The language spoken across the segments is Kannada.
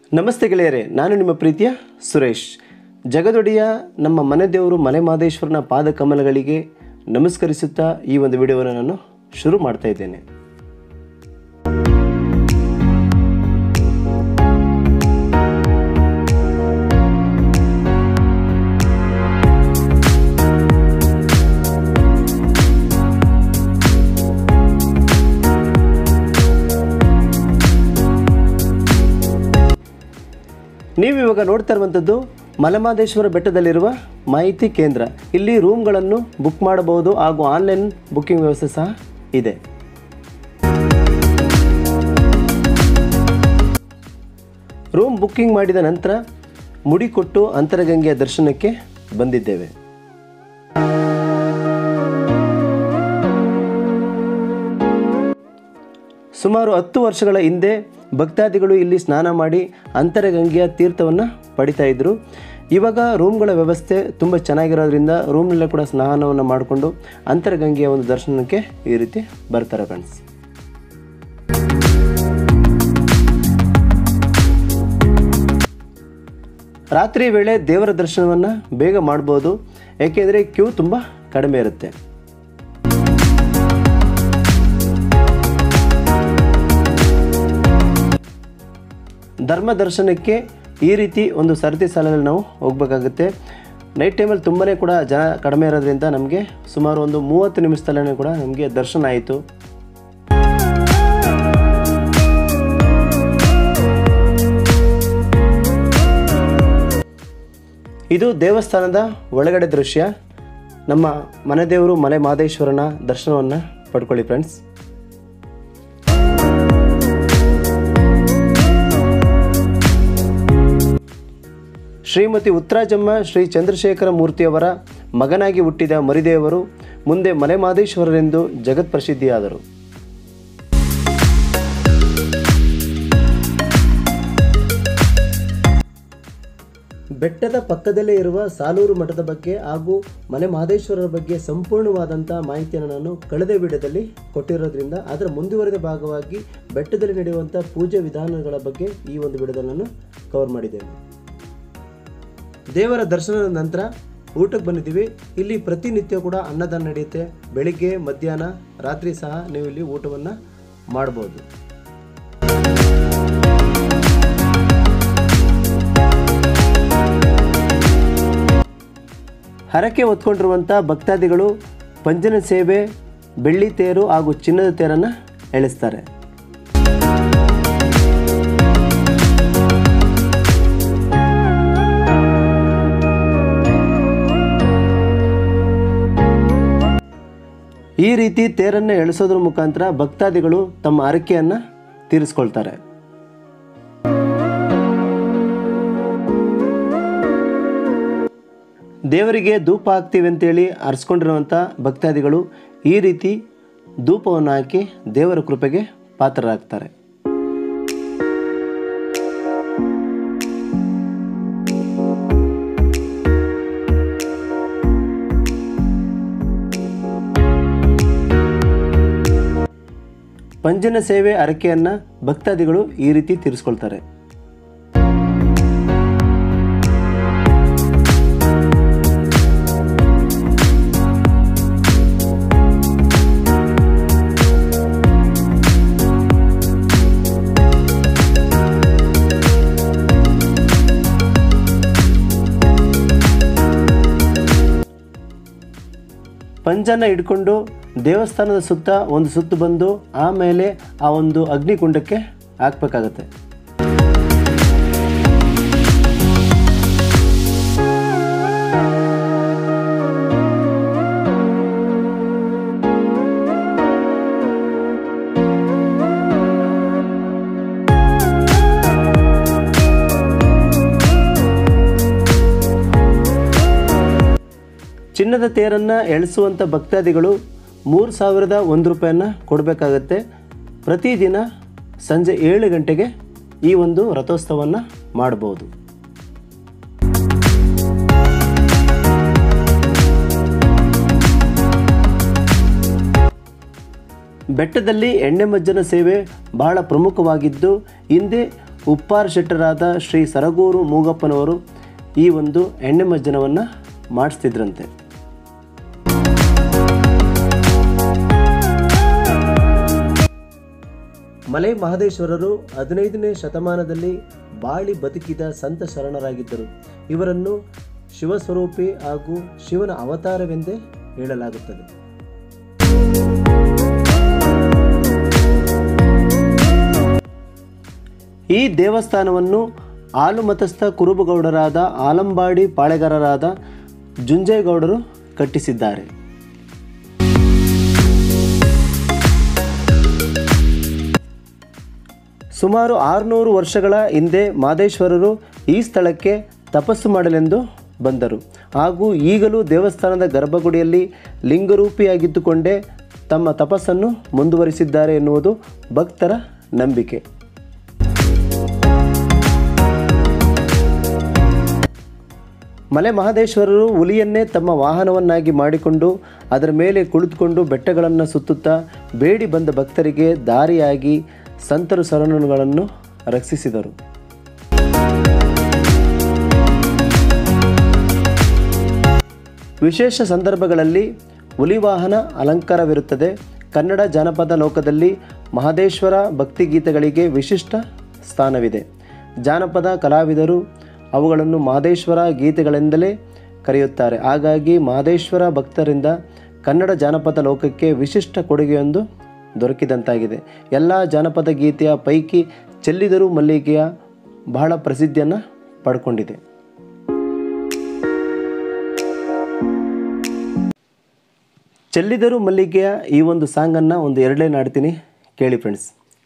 ನಮಸ್ತೆ ಗೆಳೆಯರೇ ನಾನು ನಿಮ್ಮ ಪ್ರೀತಿಯ ಸುರೇಶ್ ಜಗದೊಡೆಯ ನಮ್ಮ ಮನೆ ದೇವರು ಮಲೆ ಮಾದೇಶ್ವರನ ಪಾದ ಕಮಲಗಳಿಗೆ ನಮಸ್ಕರಿಸುತ್ತಾ ಈ ಒಂದು ವಿಡಿಯೋವನ್ನು ನಾನು ಶುರು ಮಾಡ್ತಾ ಇದ್ದೇನೆ ನೀವು ಇವಾಗ ನೋಡ್ತಾ ಇರುವಂಥದ್ದು ಮಲೆಮಹದೇಶ್ವರ ಬೆಟ್ಟದಲ್ಲಿರುವ ಮಾಹಿತಿ ಕೇಂದ್ರ ಇಲ್ಲಿ ರೂಮ್ಗಳನ್ನು ಬುಕ್ ಮಾಡಬಹುದು ಹಾಗೂ ಆನ್ಲೈನ್ ಬುಕ್ಕಿಂಗ್ ವ್ಯವಸ್ಥೆ ಸಹ ಇದೆ ರೂಮ್ ಬುಕ್ಕಿಂಗ್ ಮಾಡಿದ ನಂತರ ಮುಡಿ ಕೊಟ್ಟು ಅಂತರಗಂಗೆಯ ದರ್ಶನಕ್ಕೆ ಬಂದಿದ್ದೇವೆ ಸುಮಾರು ಹತ್ತು ವರ್ಷಗಳ ಹಿಂದೆ ಭಕ್ತಾದಿಗಳು ಇಲ್ಲಿ ಸ್ನಾನ ಮಾಡಿ ಅಂತರಗಂಗೆಯ ತೀರ್ಥವನ್ನು ಪಡಿತಾ ಇದ್ದರು ಇವಾಗ ರೂಮ್ಗಳ ವ್ಯವಸ್ಥೆ ತುಂಬ ಚೆನ್ನಾಗಿರೋದ್ರಿಂದ ರೂಮ್ನಲ್ಲೇ ಕೂಡ ಸ್ನಾನವನ್ನು ಮಾಡಿಕೊಂಡು ಅಂತರಗಂಗೆಯ ಒಂದು ದರ್ಶನಕ್ಕೆ ಈ ರೀತಿ ಬರ್ತಾರೆ ಫ್ರೆಂಡ್ಸ್ ರಾತ್ರಿ ವೇಳೆ ದೇವರ ದರ್ಶನವನ್ನು ಬೇಗ ಮಾಡ್ಬೋದು ಏಕೆಂದರೆ ಕ್ಯೂ ತುಂಬ ಕಡಿಮೆ ಇರುತ್ತೆ ಧರ್ಮ ದರ್ಶನಕ್ಕೆ ಈ ರೀತಿ ಒಂದು ಸರತಿ ಸಾಲಿನಲ್ಲಿ ನಾವು ಹೋಗಬೇಕಾಗುತ್ತೆ ನೈಟ್ ಟೈಮಲ್ಲಿ ತುಂಬಾ ಕೂಡ ಜನ ಕಡಿಮೆ ಇರೋದ್ರಿಂದ ನಮಗೆ ಸುಮಾರು ಒಂದು ಮೂವತ್ತು ನಿಮಿಷದಲ್ಲೇ ಕೂಡ ನಮಗೆ ದರ್ಶನ ಆಯಿತು ಇದು ದೇವಸ್ಥಾನದ ಒಳಗಡೆ ದೃಶ್ಯ ನಮ್ಮ ಮನೆ ದೇವರು ಮಲೆ ಮಾದೇಶ್ವರನ ದರ್ಶನವನ್ನು ಪಡ್ಕೊಳ್ಳಿ ಫ್ರೆಂಡ್ಸ್ ಶ್ರೀಮತಿ ಉತ್ತರಾಜಮ್ಮ ಶ್ರೀ ಚಂದ್ರಶೇಖರ ಮೂರ್ತಿಯವರ ಮಗನಾಗಿ ಹುಟ್ಟಿದ ಮರಿದೇವರು ಮುಂದೆ ಮಲೆಮಾದೇಶ್ವರರೆಂದು ಜಗತ್ಪ್ರಸಿದ್ಧಿಯಾದರು ಬೆಟ್ಟದ ಪಕ್ಕದಲ್ಲೇ ಇರುವ ಸಾಲೂರು ಮಠದ ಬಗ್ಗೆ ಹಾಗೂ ಮಲೆ ಮಹದೇಶ್ವರರ ಬಗ್ಗೆ ಸಂಪೂರ್ಣವಾದಂಥ ಮಾಹಿತಿಯನ್ನು ನಾನು ಕಳೆದ ವಿಡಿಯೋದಲ್ಲಿ ಕೊಟ್ಟಿರೋದ್ರಿಂದ ಅದರ ಮುಂದುವರೆದ ಭಾಗವಾಗಿ ಬೆಟ್ಟದಲ್ಲಿ ನಡೆಯುವಂಥ ಪೂಜೆ ವಿಧಾನಗಳ ಬಗ್ಗೆ ಈ ಒಂದು ವಿಡಿಯೋದಲ್ಲಿ ನಾನು ಕವರ್ ಮಾಡಿದ್ದೇನೆ ದೇವರ ದರ್ಶನದ ನಂತರ ಊಟಕ್ಕೆ ಬಂದಿದ್ದೀವಿ ಇಲ್ಲಿ ಪ್ರತಿನಿತ್ಯ ಕೂಡ ಅನ್ನದಾನ ನಡೆಯುತ್ತೆ ಬೆಳಿಗ್ಗೆ ಮಧ್ಯಾಹ್ನ ರಾತ್ರಿ ಸಹ ನೀವು ಇಲ್ಲಿ ಊಟವನ್ನು ಮಾಡ್ಬೋದು ಹರಕೆ ಹೊತ್ಕೊಂಡಿರುವಂಥ ಭಕ್ತಾದಿಗಳು ಪಂಜನ ಸೇವೆ ಬೆಳ್ಳಿ ತೇರು ಹಾಗೂ ಚಿನ್ನದ ತೇರನ್ನು ಎಳಿಸ್ತಾರೆ ಈ ರೀತಿ ತೇರನ್ನು ಎಳಿಸೋದ್ರ ಮುಖಾಂತರ ಭಕ್ತಾದಿಗಳು ತಮ್ಮ ಹರಕೆಯನ್ನು ತೀರಿಸ್ಕೊಳ್ತಾರೆ ದೇವರಿಗೆ ಧೂಪ ಹಾಕ್ತೀವಿ ಅಂತೇಳಿ ಅರ್ಸ್ಕೊಂಡಿರುವಂಥ ಭಕ್ತಾದಿಗಳು ಈ ರೀತಿ ಧೂಪವನ್ನು ಹಾಕಿ ದೇವರ ಕೃಪೆಗೆ ಪಾತ್ರರಾಗ್ತಾರೆ ಪಂಜನ ಸೇವೆ ಅರಕೆಯನ್ನು ಭಕ್ತಾದಿಗಳು ಈ ರೀತಿ ತೀರಿಸ್ಕೊಳ್ತಾರೆ ಪಂಜನ ಹಿಡ್ಕೊಂಡು ದೇವಸ್ಥಾನದ ಸುತ್ತ ಒಂದು ಸುತ್ತು ಬಂದು ಆಮೇಲೆ ಆ ಒಂದು ಅಗ್ನಿಕುಂಡಕ್ಕೆ ಹಾಕ್ಬೇಕಾಗತ್ತೆ ಚಿನ್ನದ ತೇರನ್ನು ಎಳಿಸುವಂಥ ಭಕ್ತಾದಿಗಳು ಮೂರು ಸಾವಿರದ ಒಂದು ರೂಪಾಯನ್ನು ಕೊಡಬೇಕಾಗತ್ತೆ ಪ್ರತಿದಿನ ಸಂಜೆ ಏಳು ಗಂಟೆಗೆ ಈ ಒಂದು ರಥೋತ್ಸವವನ್ನು ಮಾಡ್ಬೋದು ಬೆಟ್ಟದಲ್ಲಿ ಎಣ್ಣೆ ಮಜ್ಜನ ಸೇವೆ ಬಹಳ ಪ್ರಮುಖವಾಗಿದ್ದು ಹಿಂದೆ ಉಪ್ಪಾರ ಶೆಟ್ಟರಾದ ಶ್ರೀ ಸರಗೂರು ಮೂಗಪ್ಪನವರು ಈ ಒಂದು ಎಣ್ಣೆ ಮಜ್ಜನವನ್ನು ಮಾಡಿಸ್ತಿದ್ರಂತೆ ಮಲೆ ಮಹದೇಶ್ವರರು ಹದಿನೈದನೇ ಶತಮಾನದಲ್ಲಿ ಬಾಳಿ ಬದುಕಿದ ಸಂತ ಶರಣರಾಗಿದ್ದರು ಇವರನ್ನು ಶಿವಸ್ವರೂಪಿ ಹಾಗೂ ಶಿವನ ಅವತಾರವೆಂದೇ ಹೇಳಲಾಗುತ್ತದೆ ಈ ದೇವಸ್ಥಾನವನ್ನು ಆಲುಮತಸ್ಥ ಕುರುಬಗೌಡರಾದ ಆಲಂಬಾಡಿ ಪಾಳೆಗಾರರಾದ ಜುಂಜೇಗೌಡರು ಕಟ್ಟಿಸಿದ್ದಾರೆ ಸುಮಾರು ಆರುನೂರು ವರ್ಷಗಳ ಹಿಂದೆ ಮಾದೇಶ್ವರರು ಈ ಸ್ಥಳಕ್ಕೆ ತಪಸ್ಸು ಮಾಡಲೆಂದು ಬಂದರು ಹಾಗೂ ಈಗಲೂ ದೇವಸ್ಥಾನದ ಗರ್ಭಗುಡಿಯಲ್ಲಿ ಲಿಂಗರೂಪಿಯಾಗಿದ್ದುಕೊಂಡೇ ತಮ್ಮ ತಪಸ್ಸನ್ನು ಮುಂದುವರಿಸಿದ್ದಾರೆ ಎನ್ನುವುದು ಭಕ್ತರ ನಂಬಿಕೆ ಮಲೆ ಮಹದೇಶ್ವರರು ಹುಲಿಯನ್ನೇ ತಮ್ಮ ವಾಹನವನ್ನಾಗಿ ಮಾಡಿಕೊಂಡು ಅದರ ಮೇಲೆ ಕುಳಿತುಕೊಂಡು ಬೆಟ್ಟಗಳನ್ನು ಸುತ್ತುತ್ತಾ ಬೇಡಿ ಬಂದ ಭಕ್ತರಿಗೆ ದಾರಿಯಾಗಿ ಸಂತರು ಶರಣರುಗಳನ್ನು ರಕ್ಷಿಸಿದರು ವಿಶೇಷ ಸಂದರ್ಭಗಳಲ್ಲಿ ಹುಲಿವಾಹನ ಅಲಂಕಾರವಿರುತ್ತದೆ ಕನ್ನಡ ಜಾನಪದ ಲೋಕದಲ್ಲಿ ಮಹದೇಶ್ವರ ಭಕ್ತಿಗೀತೆಗಳಿಗೆ ವಿಶಿಷ್ಟ ಸ್ಥಾನವಿದೆ ಜಾನಪದ ಕಲಾವಿದರು ಅವುಗಳನ್ನು ಮಹದೇಶ್ವರ ಗೀತೆಗಳೆಂದಲೇ ಕರೆಯುತ್ತಾರೆ ಹಾಗಾಗಿ ಮಹದೇಶ್ವರ ಭಕ್ತರಿಂದ ಕನ್ನಡ ಜಾನಪದ ಲೋಕಕ್ಕೆ ವಿಶಿಷ್ಟ ಕೊಡುಗೆಯೊಂದು ದೊರಕಿದಂತಾಗಿದೆ ಎಲ್ಲ ಜಾನಪದ ಗೀತೆಯ ಪೈಕಿ ಚೆಲ್ಲಿದರು ಮಲ್ಲಿಗೆಯ ಬಹಳ ಪ್ರಸಿದ್ಧಿಯನ್ನು ಪಡ್ಕೊಂಡಿದೆ ಚೆಲ್ಲಿದರು ಮಲ್ಲಿಗೆಯ ಈ ಒಂದು ಸಾಂಗನ್ನು ಒಂದು ಎರಡೇ ನಾಡ್ತೀನಿ ಕೇಳಿ ಫ್ರೆಂಡ್ಸ್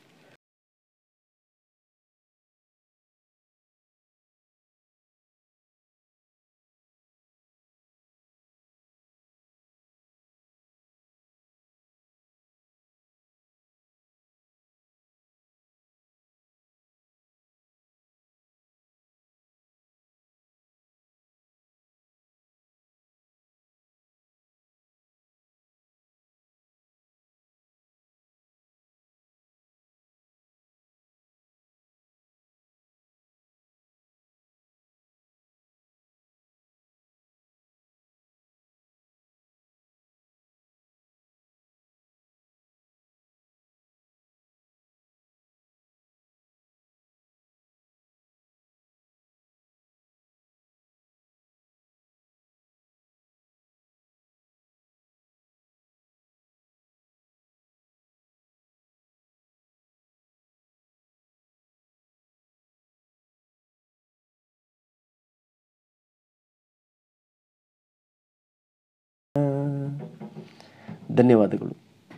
ಧನ್ಯವಾದಗಳು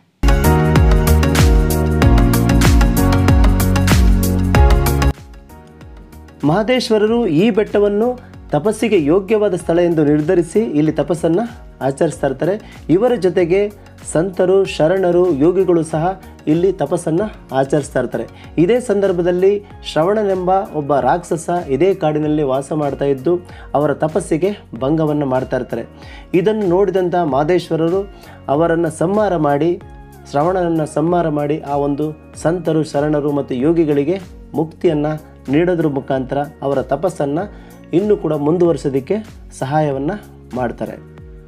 ಮಹದೇಶ್ವರರು ಈ ಬೆಟ್ಟವನ್ನು ತಪಸ್ಸಿಗೆ ಯೋಗ್ಯವಾದ ಸ್ಥಳ ಎಂದು ನಿರ್ಧರಿಸಿ ಇಲ್ಲಿ ತಪಸ್ಸನ್ನು ಆಚರಿಸ್ತಾ ಇರ್ತಾರೆ ಇವರ ಜೊತೆಗೆ ಸಂತರು ಶರಣರು ಯೋಗಿಗಳು ಸಹ ಇಲ್ಲಿ ತಪಸ್ಸನ್ನು ಆಚರಿಸ್ತಾ ಇರ್ತಾರೆ ಇದೇ ಸಂದರ್ಭದಲ್ಲಿ ಶ್ರವಣನೆಂಬ ಒಬ್ಬ ರಾಕ್ಷಸ ಇದೇ ಕಾಡಿನಲ್ಲಿ ವಾಸ ಮಾಡ್ತಾ ಇದ್ದು ಅವರ ತಪಸ್ಸಿಗೆ ಭಂಗವನ್ನು ಮಾಡ್ತಾ ಇರ್ತಾರೆ ಇದನ್ನು ನೋಡಿದಂಥ ಮಾದೇಶ್ವರರು ಅವರನ್ನು ಸಂಹಾರ ಮಾಡಿ ಶ್ರವಣನನ್ನು ಸಂಹಾರ ಮಾಡಿ ಆ ಒಂದು ಸಂತರು ಶರಣರು ಮತ್ತು ಯೋಗಿಗಳಿಗೆ ಮುಕ್ತಿಯನ್ನು ನೀಡೋದ್ರ ಮುಖಾಂತರ ಅವರ ತಪಸ್ಸನ್ನು ಇನ್ನೂ ಕೂಡ ಮುಂದುವರಿಸೋದಕ್ಕೆ ಸಹಾಯವನ್ನು ಮಾಡ್ತಾರೆ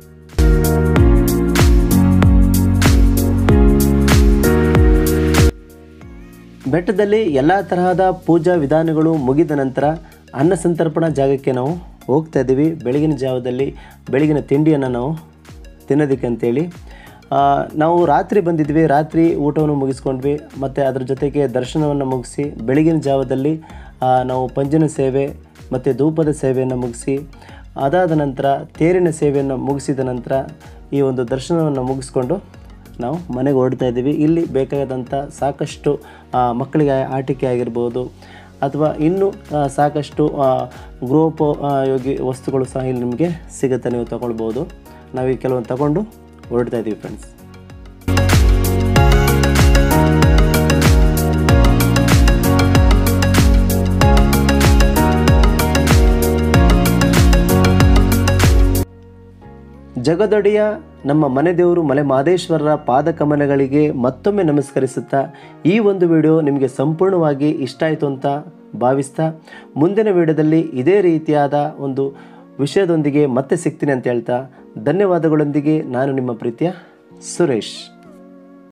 ಬೆಟ್ಟದಲ್ಲಿ ಎಲ್ಲ ತರಹದ ಪೂಜಾ ವಿಧಾನಗಳು ಮುಗಿದ ನಂತರ ಅನ್ನ ಸಂತರ್ಪಣಾ ಜಾಗಕ್ಕೆ ನಾವು ಹೋಗ್ತಾ ಇದ್ದೀವಿ ಬೆಳಗಿನ ಜಾವದಲ್ಲಿ ಬೆಳಗಿನ ತಿಂಡಿಯನ್ನು ನಾವು ತಿನ್ನೋದಕ್ಕೆ ಅಂತೇಳಿ ಆ, ನಾವು ರಾತ್ರಿ ಬಂದಿದ್ವಿ ರಾತ್ರಿ ಊಟವನ್ನು ಮುಗಿಸ್ಕೊಂಡ್ವಿ ಮತ್ತು ಅದ್ರ ಜೊತೆಗೆ ದರ್ಶನವನ್ನು ಮುಗಿಸಿ ಬೆಳಗಿನ ಜಾವದಲ್ಲಿ ಆ, ನಾವು ಪಂಜನ ಸೇವೆ ಮತ್ತು ಧೂಪದ ಸೇವೆಯನ್ನು ಮುಗಿಸಿ ಅದಾದ ನಂತರ ತೇರಿನ ಸೇವೆಯನ್ನು ಮುಗಿಸಿದ ನಂತರ ಈ ಒಂದು ದರ್ಶನವನ್ನು ಮುಗಿಸ್ಕೊಂಡು ನಾವು ಮನೆಗೆ ಹೊರಡ್ತಾ ಇದ್ದೀವಿ ಇಲ್ಲಿ ಬೇಕಾದಂಥ ಸಾಕಷ್ಟು ಆ, ಮಕ್ಕಳಿಗೆ ಆಟಿಕೆ ಆಗಿರ್ಬೋದು ಅಥವಾ ಇನ್ನೂ ಆ, ಸಾಕಷ್ಟು ಆ, ಗೃಹೋಪಯೋಗಿ ವಸ್ತುಗಳು ಸಹ ಇಲ್ಲಿ ನಿಮಗೆ ಸಿಗುತ್ತೆ ನೀವು ತಗೊಳ್ಬೋದು ನಾವು ಈ ಕೆಲವೊಂದು ತಗೊಂಡು ಹೊರಡ್ತಾ ಇದ್ದೀವಿ ಫ್ರೆಂಡ್ಸ್ ಜಗದೊಡೆಯ ನಮ್ಮ ಮನೆ ದೇವರು ಮಲೆ ಮಹದೇಶ್ವರರ ಪಾದಕಮಲಗಳಿಗೆ ಮತ್ತೊಮ್ಮೆ ನಮಸ್ಕರಿಸುತ್ತಾ ಈ ಒಂದು ವಿಡಿಯೋ ನಿಮಗೆ ಸಂಪೂರ್ಣವಾಗಿ ಇಷ್ಟ ಆಯಿತು ಅಂತ ಭಾವಿಸ್ತಾ ಮುಂದಿನ ವಿಡಿಯೋದಲ್ಲಿ ಇದೇ ರೀತಿಯಾದ ಒಂದು ವಿಷಯದೊಂದಿಗೆ ಮತ್ತೆ ಸಿಗ್ತೀನಿ ಅಂತ ಹೇಳ್ತಾ ಧನ್ಯವಾದಗಳೊಂದಿಗೆ ನಾನು ನಿಮ್ಮ ಪ್ರೀತಿಯ ಸುರೇಶ್